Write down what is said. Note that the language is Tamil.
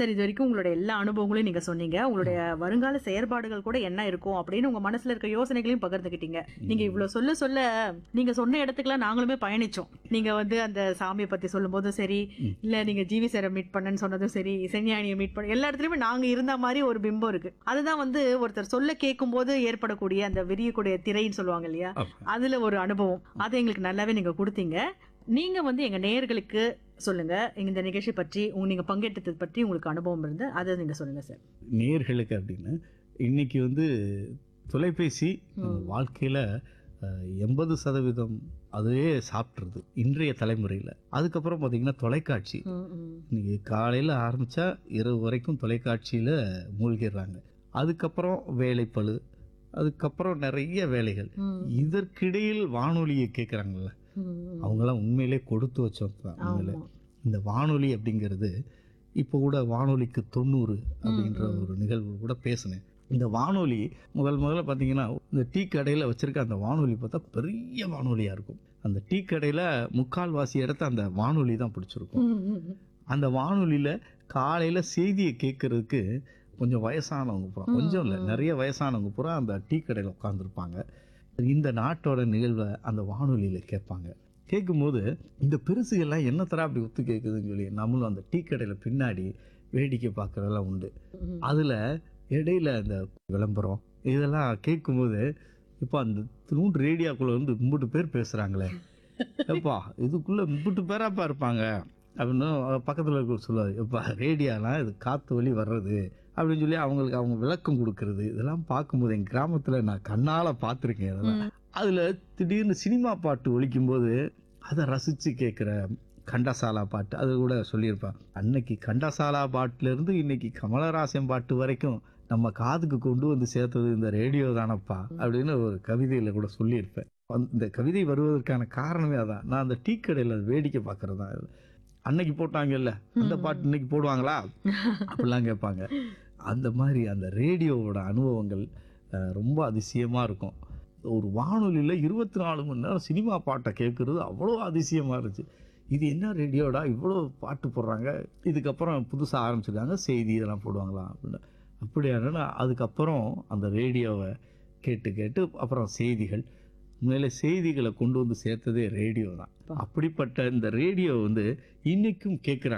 சரி இது வரைக்கும் உங்களுடைய எல்லா அனுபவங்களையும் நீங்க சொன்னீங்க உங்களுடைய வருங்கால செயற்பாடுகள் கூட என்ன இருக்கும் அப்படின்னு உங்க மனசுல இருக்க யோசனைகளையும் பகிர்ந்துக்கிட்டீங்க நீங்க இவ்வளவு சொல்ல சொல்ல நீங்க சொன்ன இடத்துக்குலாம் நாங்களுமே பயணிச்சோம் நீங்க வந்து அந்த சாமியை பத்தி சொல்லும் போதும் சரி இல்ல நீங்க ஜிவி சாரை மீட் பண்ணேன்னு சொன்னதும் சரி இசைஞானியை மீட் பண்ண எல்லா இடத்துலயுமே நாங்க இருந்த மாதிரி ஒரு பிம்பம் இருக்கு அதுதான் வந்து ஒருத்தர் சொல்ல கேட்கும் போது ஏற்படக்கூடிய அந்த விரியக்கூடிய திரைன்னு சொல்லுவாங்க இல்லையா அதுல ஒரு அனுபவம் அதை எங்களுக்கு நல்லாவே நீங்க கொடுத்தீங்க நீங்க வந்து எங்க நேயர்களுக்கு சொல்லுங்க இந்த நிகழ்ச்சி பற்றி உங்க நீங்க பங்கேற்றதை பற்றி உங்களுக்கு அனுபவம் இருந்து அதை நீங்க சொல்லுங்க சார் நேர்களுக்கு அப்படின்னு இன்னைக்கு வந்து தொலைபேசி நம்ம வாழ்க்கையில எண்பது சதவீதம் அதுவே சாப்பிட்றது இன்றைய தலைமுறையில் அதுக்கப்புறம் பார்த்தீங்கன்னா தொலைக்காட்சி இன்னைக்கு காலையில் ஆரம்பித்தா இரவு வரைக்கும் தொலைக்காட்சியில் மூழ்கிடுறாங்க அதுக்கப்புறம் வேலைப்பளு அதுக்கப்புறம் நிறைய வேலைகள் இதற்கிடையில் வானொலியை கேட்குறாங்கல்ல அவங்களாம் உண்மையிலே கொடுத்து வச்சவங்க தான் உண்மையிலே இந்த வானொலி அப்படிங்கிறது இப்போ கூட வானொலிக்கு தொண்ணூறு அப்படின்ற ஒரு நிகழ்வு கூட பேசினேன் இந்த வானொலி முதல் முதல்ல பார்த்தீங்கன்னா இந்த டீ கடையில் வச்சிருக்க அந்த வானொலி பார்த்தா பெரிய வானொலியாக இருக்கும் அந்த டீ கடையில் முக்கால்வாசி இடத்த அந்த வானொலி தான் பிடிச்சிருக்கும் அந்த வானொலியில் காலையில் செய்தியை கேட்கறதுக்கு கொஞ்சம் வயசானவங்க பூரா கொஞ்சம் இல்லை நிறைய வயசானவங்க பூரா அந்த டீ கடையில் உட்காந்துருப்பாங்க இந்த நாட்டோட நிகழ்வை அந்த வானொலியில் கேட்பாங்க கேட்கும்போது இந்த பெருசுகள்லாம் என்ன தர அப்படி ஒத்து கேட்குதுன்னு சொல்லி நம்மளும் அந்த டீ கடையில் பின்னாடி வேடிக்கை பார்க்குறதெல்லாம் உண்டு அதில் இடையில அந்த விளம்பரம் இதெல்லாம் கேட்கும்போது இப்போ அந்த திரும்ப ரேடியோக்குள்ளே வந்து இம்புட்டு பேர் பேசுகிறாங்களே எப்பா இதுக்குள்ளே இம்புட்டு பேராப்பா இருப்பாங்க அப்படின்னு பக்கத்தில் இருக்க சொல்லுவார் எப்பா ரேடியோலாம் இது காற்று வழி வர்றது அப்படின்னு சொல்லி அவங்களுக்கு அவங்க விளக்கம் கொடுக்கறது இதெல்லாம் பார்க்கும்போது எங்கள் கிராமத்தில் நான் கண்ணால் பார்த்துருக்கேன் அதெல்லாம் அதில் திடீர்னு சினிமா பாட்டு ஒழிக்கும்போது அதை ரசித்து கேட்குற கண்டசாலா பாட்டு அது கூட சொல்லியிருப்பேன் அன்னைக்கு கண்டசாலா பாட்டுலேருந்து இன்னைக்கு கமலஹாசன் பாட்டு வரைக்கும் நம்ம காதுக்கு கொண்டு வந்து சேர்த்தது இந்த ரேடியோ தானப்பா அப்படின்னு ஒரு கவிதையில் கூட சொல்லியிருப்பேன் அந்த- இந்த கவிதை வருவதற்கான காரணமே அதான் நான் அந்த டீ கடையில் வேடிக்கை பார்க்கறது தான் இது. அன்னைக்கு போட்டாங்கல்ல அந்த பாட்டு இன்னைக்கு போடுவாங்களா அப்படிலாம் கேட்பாங்க அந்த மாதிரி அந்த ரேடியோவோட அனுபவங்கள் அஹ், ரொம்ப அதிசயமாக இருக்கும் ஒரு வானொலியில் இருபத்தி நாலு மணி நேரம் சினிமா பாட்டை கேட்குறது அவ்வளோ அதிசயமாக இருந்துச்சு இது என்ன ரேடியோடா இவ்வளோ பாட்டு போடுறாங்க இதுக்கப்புறம் புதுசாக ஆரம்பிச்சிருக்காங்க செய்தி இதெல்லாம் போடுவாங்களா அப்படின்னு அப்படியான அதுக்கப்புறம் அந்த ரேடியோவை கேட்டு கேட்டு அப்புறம் செய்திகள் உண்மையில செய்திகளை கொண்டு வந்து சேர்த்ததே ரேடியோ தான் அப்படிப்பட்ட இந்த ரேடியோ வந்து இன்னைக்கும் கேட்குறாங்க